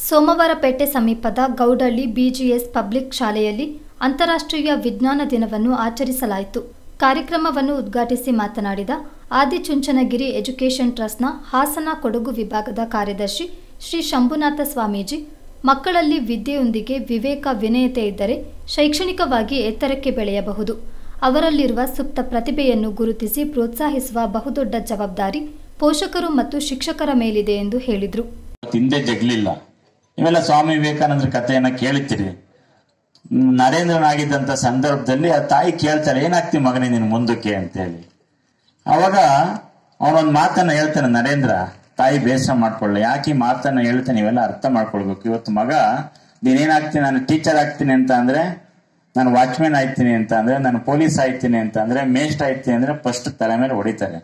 ಸೋಮವಾರಪೇಟೆ ಸಮೀಪದ ಗೌಡಳ್ಳಿ BGS public ಶಾಲೆಯಲ್ಲಿ ಅಂತಾರಾಷ್ಟ್ರೀಯ ವಿಜ್ಞಾನ ದಿನವನ್ನು ಆಚರಿಸಲಾಯಿತು ಕಾರ್ಯಕ್ರಮವನ್ನು ಉದ್ಘಾಟಿಸಿ ಮಾತನಾಡಿದ ಆದಿಚುಂಚನಗಿರಿ ಎಜುಕೇಷನ್ ಟ್ರಸ್ಟ್ನ ಹಾಸನ ಕೊಡಗು ವಿಭಾಗದ ಕಾರ್ಯದರ್ಶಿ ಶ್ರೀ ಶಂಭುನಾಥ ಸ್ವಾಮೀಜಿ ಮಕ್ಕಳಲ್ಲಿ ವಿದ್ಯೆಯೊಂದಿಗೆ ವಿವೇಕ ವಿನಯತೆ ಇದ್ದರೆ ಶೈಕ್ಷಣಿಕವಾಗಿ ಎತ್ತರಕ್ಕೆ ಬೆಳೆಯಬಹುದು ಅವರಲ್ಲಿರುವ ಸುಪ್ತ ಪ್ರತಿಭೆಯನ್ನು ಗುರುತಿಸಿ ಪ್ರೋತ್ಸಾಹಿಸುವ ಬಹುದೊಡ್ಡ ಜವಾಬ್ದಾರಿ ಪೋಷಕರು ಮತ್ತು ಶಿಕ್ಷಕರ ಮೇಲಿದೆ ಎಂದು ಹೇಳಿದರು ಹಿಂದೆ ಜಗ್ಲಿಲ್ಲ ಇವೆಲ್ಲ ಸ್ವಾಮಿ ವಿವೇಕಾನಂದರ ಕಥೆಯನ್ನ ಕೇಳುತ್ತೀರಿ ನರೇಂದ್ರನಾಗಿದ್ದಂತ ಸಂದರ್ಭದಲ್ಲಿ ಆ ತಾಯಿ ಕೇಳ್ತಾರೆ ಏನಾಗ್ತಿ ಮಗನೇ ನೀನು ಮುಂದಕ್ಕೆ ಅಂತೇಳಿ ಅವಾಗ ಅವನೊಂದು ಮಾತನ್ನ ಹೇಳ್ತಾನೆ ನರೇಂದ್ರ ತಾಯಿ ಬೇಸರ ಮಾಡ್ಕೊಳ್ಳ ಯಾಕೆ ಈ ಮಾತನ್ನ ಹೇಳ್ತಾನೆ ನೀವೆಲ್ಲ ಅರ್ಥ ಮಾಡ್ಕೊಳ್ಬೇಕು ಇವತ್ತು ಮಗ ನೀನೇನಾಗ್ತೀನಿ ನಾನು ಟೀಚರ್ ಆಗ್ತೀನಿ ಅಂತ ಅಂದ್ರೆ ನಾನು ವಾಚ್ಮ್ಯಾನ್ ಆಯ್ತೀನಿ ಅಂತ ಅಂದ್ರೆ ನಾನು ಪೊಲೀಸ್ ಆಯ್ತೀನಿ ಅಂತ ಅಂದ್ರೆ ಮೇಸ್ಟ್ ಆಯ್ತೀನಿ ಅಂದ್ರೆ ಫಸ್ಟ್ ತಲೆ ಮೇಲೆ ಹೊಡಿತಾರೆ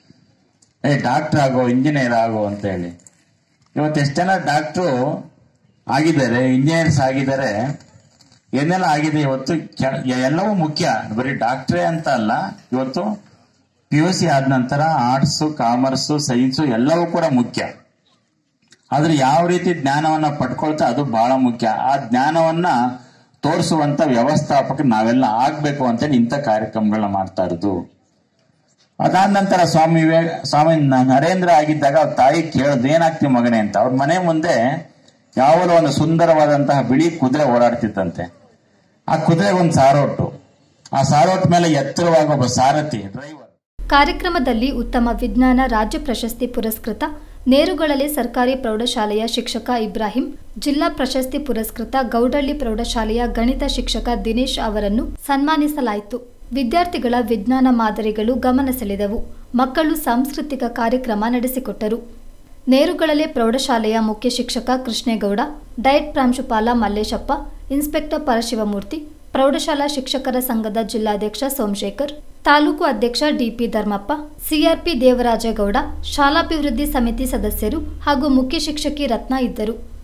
ಏ ಡಾಕ್ಟರ್ ಆಗೋ ಇಂಜಿನಿಯರ್ ಆಗೋ ಅಂತ ಹೇಳಿ ಇವತ್ತು ಎಷ್ಟು ಜನ ಡಾಕ್ಟ್ರು ಆಗಿದ್ದಾರೆ ಇಂಜಿನಿಯರ್ಸ್ ಆಗಿದ್ದಾರೆ ಏನೆಲ್ಲ ಆಗಿದೆ ಇವತ್ತು ಕೆ- ಎಲ್ಲವೂ ಮುಖ್ಯ ಬರೀ ಡಾಕ್ಟ್ರೇ ಅಂತ ಅಲ್ಲ ಇವತ್ತು ಪಿ ಯು ಸಿ ಆದ ನಂತರ ಆರ್ಟ್ಸ್ ಕಾಮರ್ಸ್ ಸೈನ್ಸ್ ಎಲ್ಲವೂ ಕೂಡ ಮುಖ್ಯ ಆದ್ರೆ ಯಾವ ರೀತಿ ಜ್ಞಾನವನ್ನ ಪಡ್ಕೊಳ್ತಾ ಅದು ಬಹಳ ಮುಖ್ಯ ಆ ಜ್ಞಾನವನ್ನ ತೋರಿಸುವಂತ ವ್ಯವಸ್ಥಾಪಕ ನಾವೆಲ್ಲ ಆಗ್ಬೇಕು ಅಂತೇಳಿ ಇಂಥ ಕಾರ್ಯಕ್ರಮಗಳನ್ನ ಮಾಡ್ತಾ ಇರೋದು ಅದಾದ ನಂತರ ಸ್ವಾಮಿ ವಿವೇಕ ಸ್ವಾಮಿ ನ- ನರೇಂದ್ರ ಆಗಿದ್ದಾಗ ಅವ್ರ ತಾಯಿ ಕೇಳದ್ ಏನಾಗ್ತಿ ಮಗನೇ ಅಂತ ಅವ್ರ ಮನೆ ಮುಂದೆ ಯಾವಾಗಲೂ ಒಂದು ಸುಂದರವಾದಂತಹ ಬಿಳಿ ಕುದುರೆ ಓಡಾಡ್ತಿತ್ತಂತೆ ಆ ಕುದುರೆಗೆ ಒಂದು ಸಾರೋಟು ಆ ಸಾರೋಟ್ ಮೇಲೆ ಎತ್ತರವಾಗಿ ಒಬ್ಬ ಸಾರಥಿ ಡ್ರೈವರ್ ಕಾರ್ಯಕ್ರಮದಲ್ಲಿ ಉತ್ತಮ ವಿಜ್ಞಾನ ರಾಜ್ಯ ಪ್ರಶಸ್ತಿ ಪುರಸ್ಕೃತ ನೇರುಗಳಲೆ ಸರ್ಕಾರಿ ಪ್ರೌಢಶಾಲೆಯ ಶಿಕ್ಷಕ ಇಬ್ರಾಹಿಂ ಜಿಲ್ಲಾ ಪ್ರಶಸ್ತಿ ಪುರಸ್ಕೃತ ಗೌಡಳ್ಳಿ ಪ್ರೌಢಶಾಲೆಯ ಗಣಿತ ಶಿಕ್ಷಕ ದಿನೇಶ್ ಅವರನ್ನು ಸನ್ಮಾನಿಸಲಾಯಿತು ವಿದ್ಯಾರ್ಥಿಗಳ ವಿಜ್ಞಾನ ಮಾದರಿಗಳು ಗಮನ ಸೆಳೆದವು ಮಕ್ಕಳು ಸಾಂಸ್ಕೃತಿಕ ಕಾರ್ಯಕ್ರಮ ನಡೆಸಿಕೊಟ್ಟರು ನೇರುಗಳಲೆ ಪ್ರೌಢಶಾಲೆಯ ಮುಖ್ಯ ಶಿಕ್ಷಕ ಕೃಷ್ಣೇಗೌಡ ಡಯಟ್ ಪ್ರಾಂಶುಪಾಲ ಮಲ್ಲೇಶಪ್ಪ ಇನ್ಸ್ಪೆಕ್ಟರ್ ಪರಶಿವಮೂರ್ತಿ ಪ್ರೌಢಶಾಲಾ ಶಿಕ್ಷಕರ ಸಂಘದ ಜಿಲ್ಲಾಧ್ಯಕ್ಷ ಸೋಮಶೇಖರ್ ತಾಲೂಕು ಅಧ್ಯಕ್ಷ ಡಿಪಿ ಧರ್ಮಪ್ಪ ಸಿಆರ್ಪಿ ದೇವರಾಜೇಗೌಡ ಶಾಲಾಭಿವೃದ್ಧಿ ಸಮಿತಿ ಸದಸ್ಯರು ಹಾಗೂ ಮುಖ್ಯ ಶಿಕ್ಷಕಿ ರತ್ನ ಇದ್ದರು